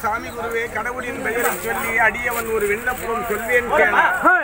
சாமி குருவே கடவுளின் பெயரை சொல்லி அடியவன் ஒரு விண்ணப்பம் சொல்வேன் கேள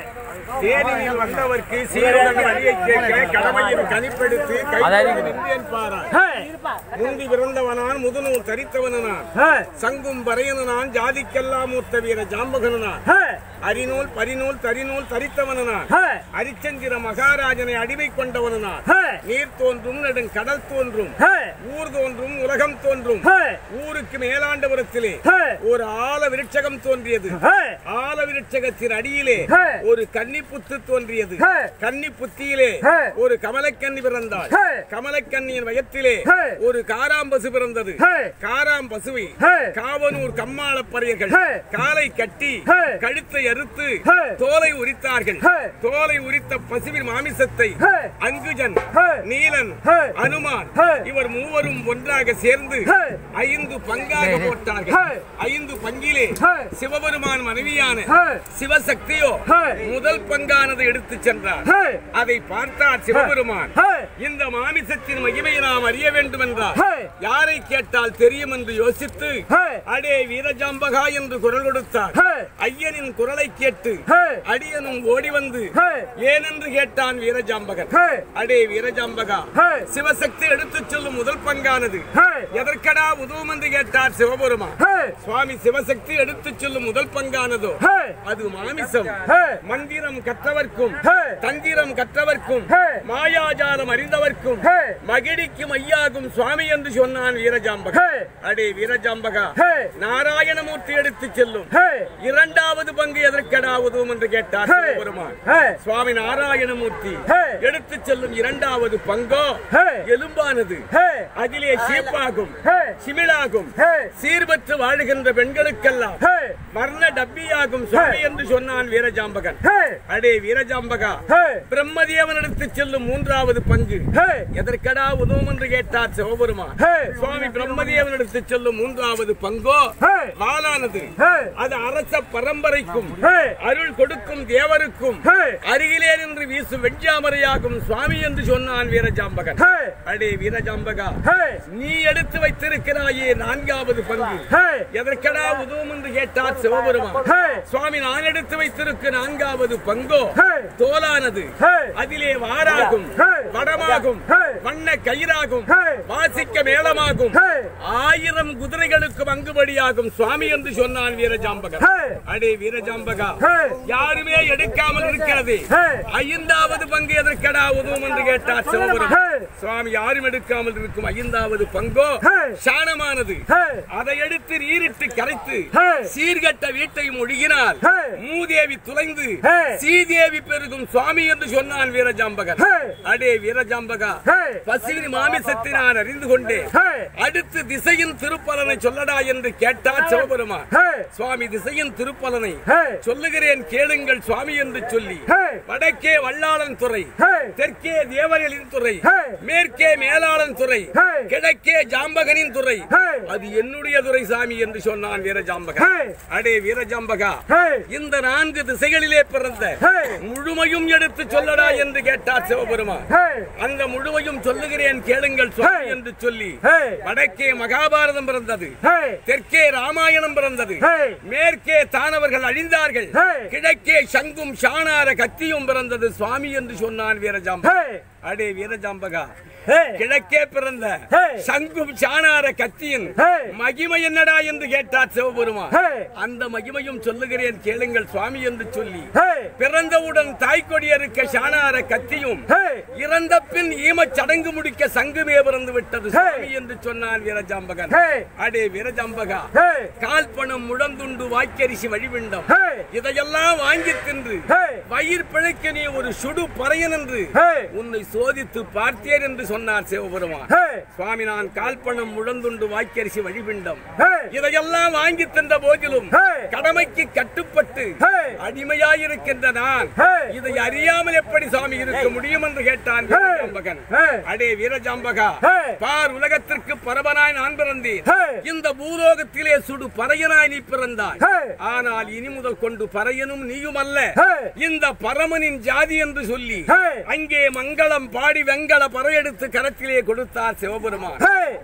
தேனியில் வந்தவர்க்கு சீருடன் வழியை கேட்க கடமையின் கனிப்பெடுத்து கையில் நின்றேன் பாராய் முந்தி பிறந்தவனான் முதுநூல் தரித்தவனான் சங்கும் பறையனான் ஜாதிக்கெல்லாம் மூத்த வீர ஜாம்பகனான் அரிநூல் பரிநூல் தரிநூல் தரித்தவனான் அரிச்சந்திர மகாராஜனை அடிமை கொண்டவனான் நீர் தோன்றும் நெடுங் கடல் தோன்றும் ஊர் தோன்றும் உலகம் தோன்றும் ஊருக்கு மேலாண்டபுரத்திலே ஒரு ஆல விருட்சகம் தோன்றியது ஆல விருட்சகத்தின் அடியிலே ஒரு கன்னிப்புத்து தோன்றியது கன்னிப்புத்தியிலே ஒரு கமலக்கன்னி பிறந்தாள் கமலக்கன்னியின் வயத்திலே ஒரு காராம்பசு பிறந்தது காராம்பசுவை காவனூர் கம்மாள பறையர்கள் காலை கட்டி கழுத்தை அறுத்து தோலை உரித்தார்கள் தோலை உரித்த பசுவின் மாமிசத்தை அங்குஜன் நீலன் அனுமான் இவர் மூவரும் ஒன்றாக சேர்ந்து ஐந்து பங்காக போட்டார்கள் ஐந்து பங்கிலே சிவபெருமான் மனைவியான சிவசக்தியோ முதல் பங்கானது எடுத்துச் சென்றார் அதை பார்த்தார் சிவபெருமான் இந்த மாமிசத்தின் மகிமையை நாம் அறிய வேண்டும் என்றார் யாரை கேட்டால் தெரியும் என்று யோசித்து அடே வீரஜாம்பகா என்று குரல் கொடுத்தார் ஐயனின் குரலை கேட்டு அடியனும் ஓடி வந்து ஏனென்று கேட்டான் வீரஜாம்பகன் அடே வீரஜாம்பகா சிவசக்தி எடுத்துச் சொல்லும் முதல் பங்கானது எதற்கடா உதவும் என்று கேட்டார் சிவபெருமான் சுவாமி சிவசக்தி எடுத்துச் சொல்லும் முதல் பங்கானதோ அது மாமிசம் மந்திரம் கற்றவர்க்கும் தந்திரம் கற்றவர்க்கும் மாயாஜாலம் அறிந்தவர்க்கும் மகிழிக்கும் ஐயாகும் சுவாமி என்று சொன்னான் வீரஜாம்பகா அடே வீரஜாம்பகா நாராயணமூர்த்தி எடுத்துச் செல்லும் இரண்டாவது பங்கு எதற்கடா உதவும் என்று கேட்டார் சிவபெருமான் சுவாமி நாராயணமூர்த்தி எடுத்துச் செல்லும் இரண்டாவது பங்கோ எலும்பானது அதிலே சீப்பாகும் சிமிழாகும் சீர்பற்று வாழுகின்ற பெண்களுக்கெல்லாம் வர்ண டப்பியாகும் சுவாமி என்று சொன்னான் வீரஜாம்பகன் அடே வீரஜாம்பகா பிரம்மதேவன் எடுத்துச் செல்லும் மூன்றாவது பங்கு எதற்கடா உதவும் என்று கேட்டார் சிவபெருமான் சுவாமி பிரம்மதேவன் எடுத்துச் செல்லும் மூன்றாவது பங்கோ வாளானது அது அரச பரம்பரைக்கும் அருள் கொடுக்கும் தேவருக்கும் அருகிலே நின்று வீசும் வெஞ்சாமரையாகும் சுவாமி என்று சொன்னான் வீரஜாம்பகன் அடே வீரஜாம்பகா நீ எடுத்து வைத்திருக்கிறாயே நான்காவது பங்கு எதற்கடா உதவும் என்று கேட்டார் சிவபெருமான் சுவாமி நான் எடுத்து வைத்திருக்க நான்காவது பங்கோ தோலானது அதிலே வாராகும் வடமாகும் வண்ண கயிறாகும் வாசிக்க மேளமாகும் ஆயிரம் குதிரைகளுக்கு பங்குபடியாகும் சுவாமி என்று சொன்னான் வீரஜாம்பகன் அடே வீரஜாம்பகா யாருமே எடுக்காமல் இருக்கிறது ஐந்தாவது பங்கு எதற்கடா உதவும் என்று கேட்டார் சிவபுரம் சுவாமி யாரும் எடுக்காமல் இருக்கும் ஐந்தாவது பங்கோ சாணமானது அதை எடுத்து நீரிட்டு கரைத்து சீர்கட்ட வீட்டை ஒழுகினால் மூதேவி துளைந்து சீதேவி பெருகும் சுவாமி என்று சொன்னான் வீரஜாம்பகன் அடே வீரஜாம்பகா பசுவின் மாமிசத்தை நான் அறிந்து கொண்டேன் அடுத்து திசையின் திருப்பலனை சொல்லடா என்று கேட்டார் சிவபெருமான் சுவாமி திசையின் திருப்பலனை சொல்லுகிறேன் கேளுங்கள் சுவாமி என்று சொல்லி வடக்கே வல்லாளன் துறை தெற்கே தேவர்களின் துறை மேற்கே மேலாளன் துறை கிழக்கே ஜாம்பகனின் துறை அது என்னுடைய துறை சாமி என்று சொன்னான் வீரஜாம்பகன் அடே வீரஜாம்பகா இந்த நான்கு திசைகளிலே பிறந்த முழுமையும் எடுத்து சொல்லடா என்று கேட்டார் சிவபெருமான் அந்த முழுமையும் சொல்லுகிறேன் கேளுங்கள் சுவாமி என்று சொல்லி வடக்கே மகாபாரதம் பிறந்தது தெற்கே ராமாயணம் பிறந்தது மேற்கே தானவர்கள் அழிந்தார்கள் கிழக்கே சங்கும் ஷானார கத்தியும் பிறந்தது சுவாமி என்று சொன்னான் வீரஜாம்பகா அடே வீரஜாம்பகா கிழக்கே பிறந்த சங்கும் சாணார கத்தியின் மகிமை என்னடா என்று கேட்டார் சிவபெருமான் அந்த மகிமையும் சொல்லுகிறேன் கேளுங்கள் சுவாமி என்று சொல்லி பிறந்தவுடன் தாய்க்கொடி இருக்க சாணார கத்தியும் இறந்த பின் ஈமச் சடங்கு முடிக்க சங்குமே பிறந்து விட்டது சுவாமி என்று சொன்னான் வீரஜாம்பகன் அடே வீரஜாம்பகா கால் பணம் முழந்துண்டு வாய்க்கரிசி வழிவிண்டம் இதையெல்லாம் வாங்கி தின்று வயிர் பிழைக்க நீ ஒரு சுடு பறையன் என்று உன்னை சோதித்து பார்த்தேன் என்று சொன்னார் சிவபெருமான் சுவாமி நான் கால்பணம் முழந்துண்டு வாய்க்கரிசி வழிபிண்டம் இதையெல்லாம் வாங்கி தந்த போதிலும் கடமைக்கு கட்டுப்பட்டு அடிமையாயிருக்கின்ற நான் இதை அறியாமல் எப்படி சாமி இருக்க முடியும் என்று கேட்டான் வீரஜாம்பகன் அடே வீரஜாம்பகா பார் உலகத்திற்கு பரவனாய் நான் பிறந்தேன் இந்த பூலோகத்திலே சுடு பறையனாய் நீ பிறந்தாய் ஆனால் இனி முதல் கொண்டு பறையனும் நீயும் அல்ல இந்த பரமனின் ஜாதி என்று சொல்லி அங்கே மங்களம் பாடி வெங்கல பறையெடுத்து கரத்திலே கொடுத்தார் சிவபெருமான்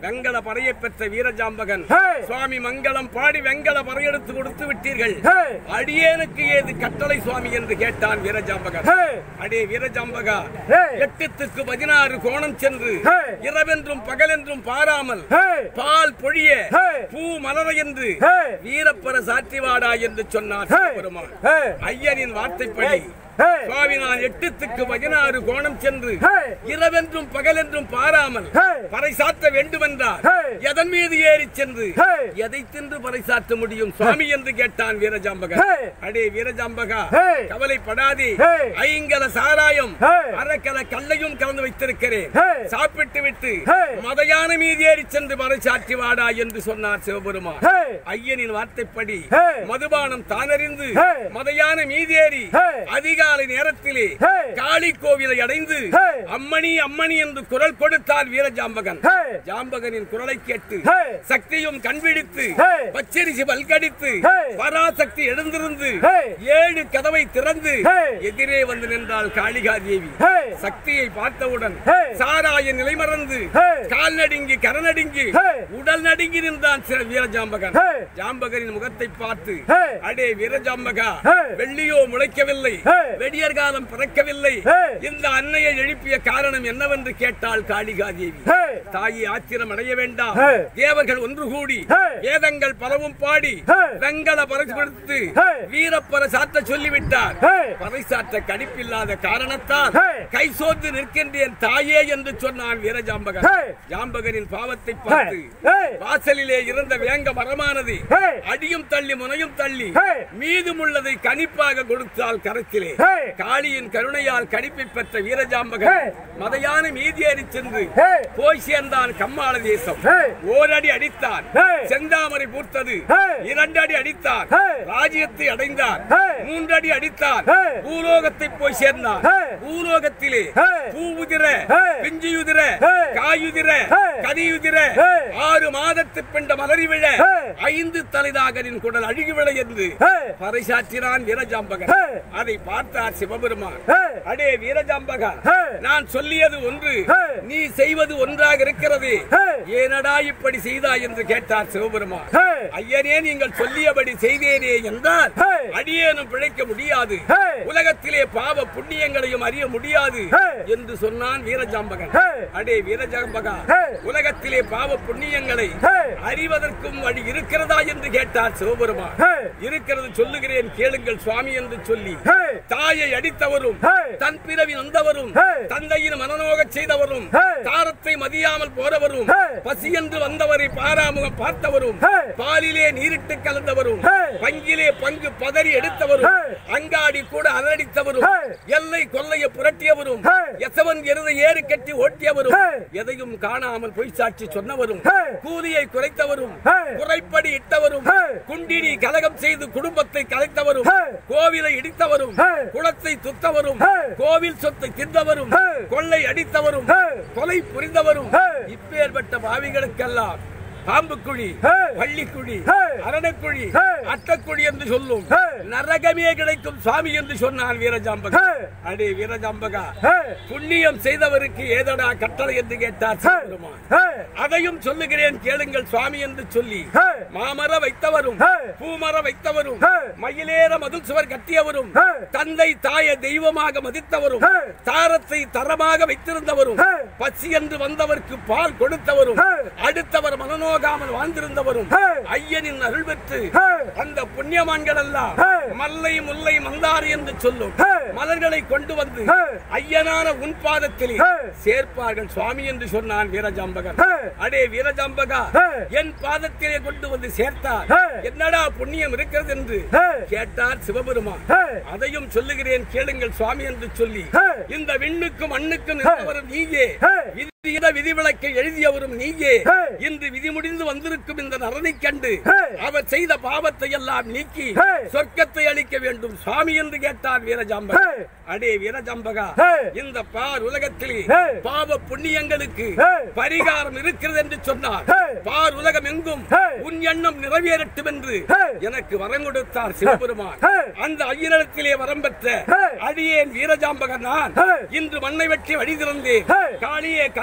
வெங்கல பறையை பெற்ற வீரஜாம்பகன் ஹே. சுவாமி மங்களம் பாடி வெங்கல பறையெடுத்து கொடுத்து விட்டீர்கள் ஹே. அடியேனுக்கு ஏது கட்டளை சுவாமி என்று கேட்டான் வீரஜாம்பகன் ஹே. அடே வீரஜாம்பகா ஹே. எட்டுத்துக்கு பதினாறு கோணம் சென்று ஹே. இரவென்றும் பகலென்றும் பாராமல் ஹே. பால் பொழிய ஹே. பூ மலர என்று ஹே. வீரப்பர சாற்றிவாடா என்று சொன்னார் ஹே. பெருமான் ஹே. ஐயனின் வார்த்தைப்படி ஹே. சுவாமி நான் எட்டுத்துக்கு பதினாறு கோணம் சென்று ஹே. இரவென்றும் பகலென்றும் பாராமல் ஹே. பறைசாற்ற வேண்டுமென்றார் ஹே. எதன் மீது ஏறி சென்று ஹே. எதை தின்று பறைசாற்ற முடியும் சுவாமி என்று கேட்டான் வீரஜாம்பகா ஹே. அடே வீரஜாம்பகா ஹே. கவலைப்படாதே ஹே. ஐங்கல சாராயம் ஹே. அரைக்கல கல்லையும் கலந்து வைத்திருக்கிறேன் ஹே. சாப்பிட்டு விட்டு ஹே. மதையான மீது ஏறி சென்று பறைசாற்றி வாடா என்று சொன்னார் சிவபெருமான் ஹே. ஐயனின் வார்த்தைப்படி ஹே. மதுபானம் தானறிந்து ஹே. மதையான மீதேறி ஹே. அதிகாலை நேரத்திலே ஹே. காளி கோவிலை அடைந்து ஹே. அம்மணி அம்மணி என்று குரல் கொடுத்தார் வீரஜாம்பகன் ஹே. ஜாம்பகனின் குரலை கேட்டு ஹே. சக்தியும் கண்விழித்து ஹே. பச்சரிசி பல்கடித்து ஹே. பராசக்தி எழுந்திருந்து ஹே. ஏழு கதவை திறந்து ஹே. எதிரே வந்து நின்றாள் காளிகா தேவி ஹே. சக்தியை பார்த்தவுடன் ஹே. சாராய நிலை மறந்து ஹே. கால் நடுங்கி கர நடுங்கி ஹே. உடல் நடுங்கி நின்றான் சிற வீரஜாம்பகன் ஹே. ஜாம்பகனின் முகத்தை பார்த்து ஹே. அடே வீரஜாம்பகா ஹே. வெள்ளியோ முளைக்கவில்லை ஹே. வெடியர் காலம் பிறக்கவில்லை ஹே. இந்த அன்னையை எழுப்பிய காரணம் என்னவென்று கேட்டாள் காளிகா தேவி ஹே. தாயி ஆத்திரம் அடைய வேண்டாம் ஹே. தேவர்கள் ஒன்று கூடி ஹே. வேதங்கள் பலவும் பாடி ஹே. வெங்கல பரிசு கொடுத்து ஹே. வீரப்பர சாத்த சொல்லிவிட்டார் ஹே. பறைசாற்ற கடிப்பில்லாத காரணத்தால் ஹே. கை சோர்ந்து நிற்கின்றேன் தாயே என்று சொன்னான் வீரஜாம்பகன் ஹே. ஜாம்பகனின் பாவத்தை பார்த்து ஹே. வாசலிலே இருந்த வேங்க மரமானது ஹே. அடியும் தள்ளி முனையும் தள்ளி ஹே. மீதமுள்ளதை கணிப்பாக கொடுத்தால் கரத்திலே ஹே. காளியின் கருணையால் கணிப்பை பெற்ற வீரஜாம்பகன் ஹே. மதையான மீதியேறி சென்று ஹே. போய் சேர்ந்தான் கம்மாள தேசம் ஹே. ஓரடி அடித்தான் ஹே. செந்தாமரை பூர்த்தது ஹே. இரண்டு அடி அடித்தான் ஹே. ராஜ்யத்தை அடைந்தான் ஹே. மூன்றடி அடித்தான் ஹே. பூலோகத்தை போய் சேர்ந்தான் ஹே. பூலோகத்திலே ஹே. பூவுதிர ஹே. பிஞ்சியுதிர ஹே. காயுதிர ஹே. கனியுதிர ஹே. ஆறு மாதத்து பிண்ட மலரி விழ ஹே. ஐந்து தலைதாகரின் குடல் அழுகி விழ என்று ஹே. பறைசாற்றினான் வீரஜாம்பகன் ஹே. அதை பார்த்தார் சிவபெருமான் ஹே. அடே வீரஜாம்பகா ஹே. நான் சொல்லியது ஒன்று ஹே. நீ செய்வது ஒன்றாக இருக்கிறது ஹே. ஏனடா இப்படி செய்தாய் என்று கேட்டார் சிவபெருமான் ஹே. ஐயனே நீங்கள் சொல்லியபடி செய்தேனே என்றால் ஹே. அடியேனும் பிழைக்க முடியாது ஹே. உலகத்திலே பாவ புண்ணியங்களையும் அறிய முடியாது ஹே. என்று சொன்னான் வீரஜாம்பகன் ஹே. அடே வீரஜாம்பகா ஹே. உலகத்திலே பாவ புண்ணியங்களை ஹே. அறிவதற்கும் வழி இருக்கிறதா என்று கேட்டார் சிவபெருமான் ஹே. இருக்கிறது சொல்லுகிறேன் கேளுங்கள் சுவாமி என்று சொல்லி ஹே. தாயை அடித்தவரும் ஹே. தன் பிறவி நொந்தவரும் ஹே. தந்தையின் மனநோகச் செய்தவரும் ஹே. தாரத்தை மதியாமல் போறவரும் ஹே. பசி என்று வந்தவரை பாராமுகம் பார்த்தவரும் ஹே. பாலிலே நீரிட்டு கலந்தவரும் ஹே. பங்கிலே பங்கு பதறி எடுத்தவரும் ஹே. அங்காடி கூட அலடித்தவரும் ஹே. எல்லை கொள்ளைய புரட்டியவரும் ஹே. எசவன் எருதை ஏறு கட்டி ஓட்டியவரும் ஹே. எதையும் காணாமல் பொய் சாட்சி சொன்னவரும் ஹே. கூலியை குறைத்தவரும் ஹே. குறைப்படி இட்டவரும் ஹே. குண்டினி கலகம் செய்து குடும்பத்தை கலைத்தவரும் ஹே. கோவிலை இடித்தவரும் ஹே. குளத்தை துத்தவரும் ஹே. கோவில் சொத்தை தின்றவரும் ஹே. கொள்ளை அடித்தவரும் ஹே. கொலை புரிந்தவரும் ஹே. இப்பேற்பட்ட பாவிகளுக்கெல்லாம் பாம்புக்குழி ஹே. பள்ளிக்குழி ஹே. அரணக்குழி ஹே. அட்டக்குழி என்று சொல்லும் ஹே. நரகமே கிடைக்கும் சுவாமி என்று சொன்னான் வீரஜாம்பகா ஹே. அடே வீரஜாம்பகா ஹே. புண்ணியம் செய்தவருக்கு ஏதடா கட்டளை என்று கேட்டார் ஹே. சிவபெருமான் ஹே. அதையும் சொல்லுகிறேன் கேளுங்கள் சுவாமி என்று சொல்லி ஹே. மாமர வைத்தவரும் ஹே. பூமர வைத்தவரும் ஹே. மயிலேற மதில் சுவர் கட்டியவரும் ஹே. தந்தை தாய தெய்வமாக மதித்தவரும் ஹே. தாரத்தை தரமாக வைத்திருந்தவரும் ஹே. பசி என்று வந்தவருக்கு பால் கொடுத்தவரும் ஹே. அடுத்தவர் மனநோகாமல் வாழ்ந்திருந்தவரும் ஹே. ஐயனின் அருள் பெற்று ஹே. அந்த புண்ணியமான்கள் எல்லாம் ஹே. மல்லை முல்லை மந்தாரி என்று சொல்லும் ஹே. மலர்களை கொண்டு வந்து ஹே. ஐயனான உன் பாதத்திலே ஹே. சேர்ப்பார்கள் சுவாமி என்று சொன்னான் வீரஜாம்பகன் ஹே. அடே வீரஜாம்பகா ஹே. என் பாதத்திலே கொண்டு வந்து சேர்த்தார் ஹே. என்னடா புண்ணியம் இருக்கிறது என்று ஹே. கேட்டார் சிவபெருமான் ஹே. அதையும் சொல்லுகிறேன் கேளுங்கள் சுவாமி என்று சொல்லி ஹே. இந்த விண்ணுக்கும் மண்ணுக்கும் நின்றவரும் நீயே ஹே. விதியிட விதிவிலக்கை எழுதியவரும் நீயே ஹே. இன்று விதி முடிந்து வந்திருக்கும் இந்த நரனை கண்டு ஹே. அவர் செய்த பாவத்தை எல்லாம் நீக்கி ஹே. சொர்க்கத்தை அளிக்க வேண்டும் சுவாமி என்று கேட்டார் வீரஜாம்பகா ஹே. அடே வீரஜாம்பகா ஹே. இந்த பார் உலகத்திலே ஹே. பாவ புண்ணியங்களுக்கு ஹே. பரிகாரம் இருக்கிறது என்று சொன்னார் ஹே. பார் உலகம் எங்கும் ஹே. உன் எண்ணம் நிறைவேறட்டும் என்று ஹே. எனக்கு வரம் கொடுத்தார் சிவபெருமான் ஹே. அந்த ஐயனிடத்திலே வரம் பெற்ற ஹே. அடியேன் வீரஜாம்பகன் நான் ஹே. இன்று மண்ணை வெட்டி வழி திறந்தேன் ஹே. காளியே கதவு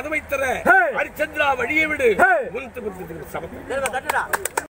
கதவை தர ஹே. ஹரிச்சந்திரா வழியை விடு ஹே. உன் சமம்